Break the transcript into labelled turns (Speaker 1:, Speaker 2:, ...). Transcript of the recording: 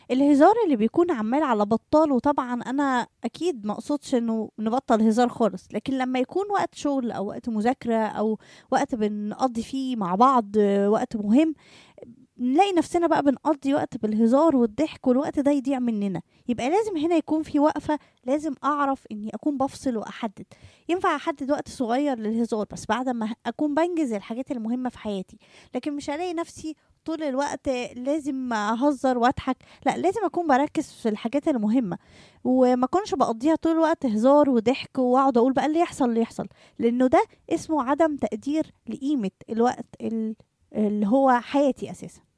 Speaker 1: الهزار اللي بيكون عمال على بطال وطبعا انا اكيد ما اقصدش انه نبطل هزار خالص لكن لما يكون وقت شغل او وقت مذاكره او وقت بنقضي فيه مع بعض آه، وقت مهم نلاقي نفسنا بقى بنقضي وقت بالهزار والضحك والوقت ده يضيع مننا يبقى لازم هنا يكون في وقفة لازم أعرف إني أكون بفصل وأحدد ينفع أحدد وقت صغير للهزار بس بعد ما أكون بنجز الحاجات المهمة في حياتي لكن مش هلاقي نفسي طول الوقت لازم أهزر وأضحك لا لازم أكون بركز في الحاجات المهمة وما أكونش بقضيها طول الوقت هزار وضحك وأقعد أقول بقى اللي يحصل اللي يحصل لأنه ده اسمه عدم تقدير لقيمة الوقت ال- اللي هو حياتي أساسا